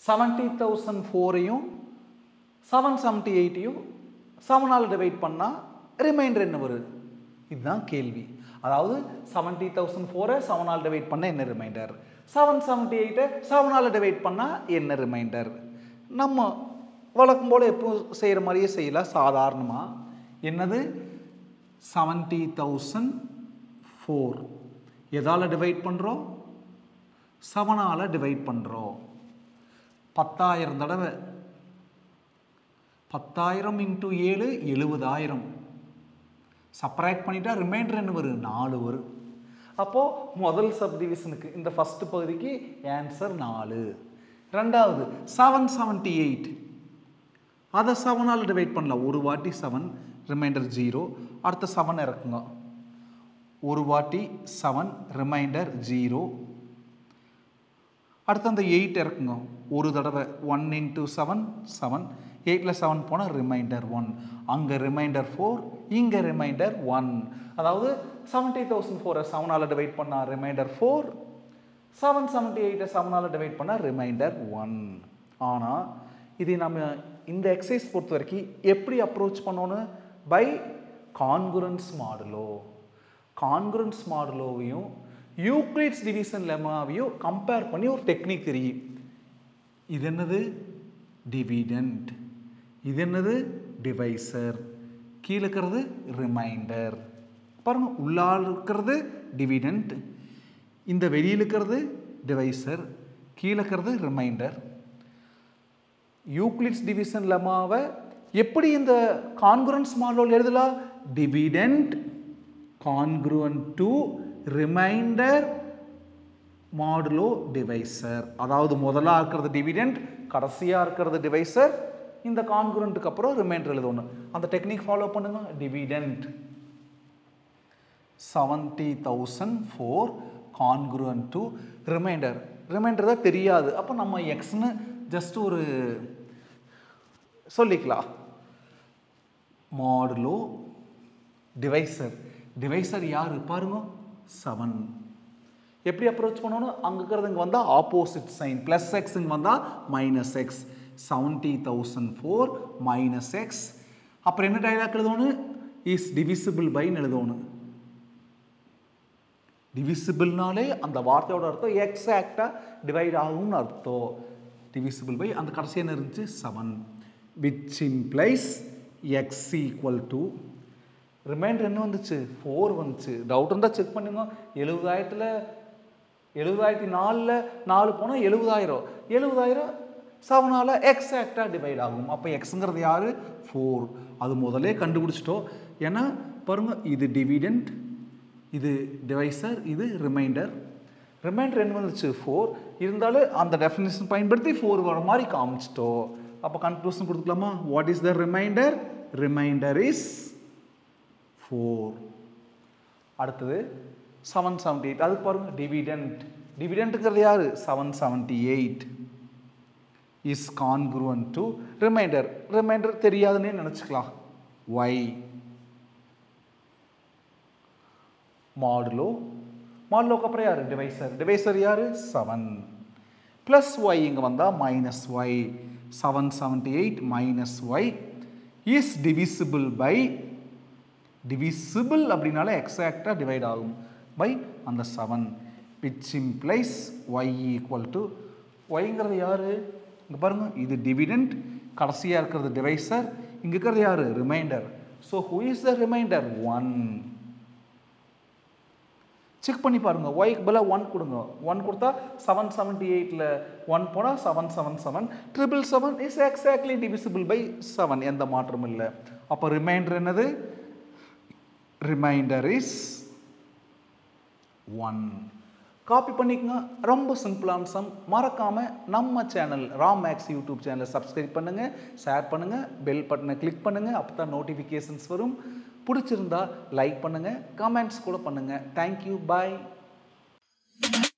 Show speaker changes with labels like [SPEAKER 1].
[SPEAKER 1] seventy thousand ஃபோரையும் seven seventy எயிட்டையும் செவனால் டிவைட் பண்ணால் ரிமைண்டர் என்ன வருது இதுதான் கேள்வி அதாவது செவன்ட்டி தௌசண்ட் ஃபோரை செவனால் டிவைட் பண்ண என்ன ரிமைண்டர் செவன் செவன்ட்டி எயிட்டை செவனால் டிவைட் பண்ணால் என்ன ரிமைண்டர் நம்ம வழக்கம் போல் எப்போ செய்கிற மாதிரியே செய்யலாம் சாதாரணமாக என்னது செவன்ட்டி தௌசண்ட் ஃபோர் எதால் டிவைட் பண்ணுறோம் செவனால் டிவைட் பண்ணுறோம் பத்தாயிரம் தடவை பத்தாயிரம் இன்ட்டு ஏழு எழுபதாயிரம் சப்ராக்ட் பண்ணிட்டா ரிமைண்டர் என்ன வரும் நாலு வரும் அப்போது முதல் சப்டிவிஷனுக்கு இந்த ஃபஸ்ட் பகுதிக்கு ஆன்சர் நாலு ரெண்டாவது செவன் செவன்ட்டி எயிட் அதை செவனால் டிவைட் பண்ணலாம் ஒரு வாட்டி செவன் ரிமைண்டர் ஜீரோ அடுத்த செவன் இறக்குங்க ஒரு வாட்டி செவன் ரிமைண்டர் ஜீரோ அடுத்து அந்த எயிட் இறக்குங்க ஒரு தடவை ஒன் இன்ட்டு செவன் செவன் எயிட்டில் செவன் போனால் ரிமைண்டர் ஒன் அங்கே ரிமைண்டர் ஃபோர் இங்கே ரிமைண்டர் ஒன் அதாவது செவன்ட்டி தௌசண்ட் ஃபோரை செவனால் டிவைட் பண்ணால் ரிமைண்டர் ஃபோர் செவன் செவன்ட்டி எயிட்டை செவனால் டிவைட் பண்ணால் ரிமைண்டர் ஒன் ஆனால் இது நம்ம இந்த எக்ஸசைஸ் பொறுத்த வரைக்கும் எப்படி அப்ரோச் பண்ணணும் பை கான்குரன்ஸ் மாடலோ கான்குரன்ஸ் மாடலோவையும் யூக்ளிட்ஸ் டிவிஷன் லெமாவையும் கம்பேர் பண்ணி ஒரு டெக்னிக் தெரியும் இது என்னது டிவிடெண்ட் இது என்னது டிவைசர் கீழே இருக்கிறது ரிமைண்டர் பாருங்க உள்ளால் இருக்கிறது டிவிடெண்ட் இந்த வெளியில் இருக்கிறது டிவைசர் கீழே இருக்கிறது ரிமைண்டர் யூக்ளிட்ஸ் டிவிஷன் லெமாவை எப்படி இந்த கான்குரன்ஸ் மாடல் எழுதலாம் dividend congruent to remainder modulo divisor அதாவது முதலாக இருக்கிறது டிவிடெண்ட் கடைசியாக இருக்கிறது டிவைசர் இந்த கான்குரண்ட்டுக்கு அப்புறம் ரிமைண்டர் எழுதணும் அந்த டெக்னிக் ஃபாலோ பண்ணுங்க dividend seventy thousand four congruent to remainder remainder தான் தெரியாது அப்போ நம்ம எக்ஸ்னு ஜஸ்ட் ஒரு சொல்லிக்கலாம் மாடுலோ டிவைசர் டிவைசர் யார் பாருங்க செவன் எப்படி அப்ரோச் பண்ணணும் அங்கே இருக்கிறது இங்கே வந்தால் ஆப்போசிட் சைன் ப்ளஸ் எக்ஸ் இங்கே வந்தால் minus x seventy thousand four minus x அப்புறம் என்ன டைலாக் எழுதணும் இஸ் டிவிசிபிள் பைன்னு எழுதணும் டிவிசிபிள்னாலே அந்த வார்த்தையோட அர்த்தம் எக்ஸாக்டாக டிவைட் ஆகும்னு அர்த்தம் டிவிசிபிள் பை அந்த கடைசி என்ன இருந்துச்சு seven which implies x equal to remainder என்ன வந்துச்சு ஃபோர் வந்துச்சு டவுட் இருந்தால் செக் பண்ணுங்க எழுபதாயிரத்தில் எழுபதாயிரத்தி நாலில் நாலு போனால் எழுபதாயிரம் எழுபதாயிரம் செவனால் எக்ஸாக்டாக டிவைட் ஆகும் அப்போ எக்ஸுங்கிறது யார் ஃபோர் அது முதலே கண்டுபிடிச்சிட்டோம் ஏன்னா பாருங்க இது டிவிடெண்ட் இது டிவைசர் இது ரிமைண்டர் ரிமைண்டர் என்ன வந்துச்சு ஃபோர் இருந்தாலும் அந்த டெஃபினேஷன் பயன்படுத்தி ஃபோர் வர மாதிரி காமிச்சிட்டோம் அப்போ கன்க்ளூஷன் கொடுத்துக்கலாமா what is the remainder remainder is four அடுத்தது செவன் செவன்ட்டி எயிட் அதுக்கு பாருங்க டிவிடெண்ட் டிவிடெண்ட்டுங்கிறது யார் seven seventy eight is congruent to remainder remainder தெரியாதுன்னே நினச்சிக்கலாம் ஒய் மாடுலோ மாடுலோக்கு அப்புறம் யார் டிவைசர் டிவைசர் யார் செவன் ப்ளஸ் ஒய் இங்கே வந்தால் minus y seven seventy eight minus y is divisible by divisible அப்படின்னாலே எக்ஸாக்டாக டிவைட் ஆகும் பை அந்த seven which implies y equal to ஒய்ங்கிறது யார் இங்கே பாருங்கள் இது டிவிடெண்ட் கடைசியாக இருக்கிறது டிவைசர் இங்கே இருக்கிறது யார் remainder so who is the remainder one check பண்ணி பாருங்கள் ஒய்க்கு பதிலாக ஒன் கொடுங்க ஒன் கொடுத்தா செவன் செவன்ட்டி எயிட்டில் ஒன் போனால் seven seven seven triple seven is exactly divisible by seven எந்த மாற்றமும் இல்லை அப்போ ரிமைண்டர் என்னது ரிமைண்டர் இஸ் ஒன் காப்பி பண்ணிக்கங்க ரொம்ப சிம்பிளான சம் மறக்காமல் நம்ம சேனல் ராம் மேக்ஸ் யூடியூப் சேனலை சப்ஸ்கிரைப் பண்ணுங்கள் ஷேர் பண்ணுங்கள் பெல் பட்டனை கிளிக் பண்ணுங்கள் அப்போ தான் நோட்டிஃபிகேஷன்ஸ் வரும் பிடிச்சிருந்தா லைக் பண்ணுங்கள் கமெண்ட்ஸ் கூட பண்ணுங்கள் தேங்க்யூ பாய்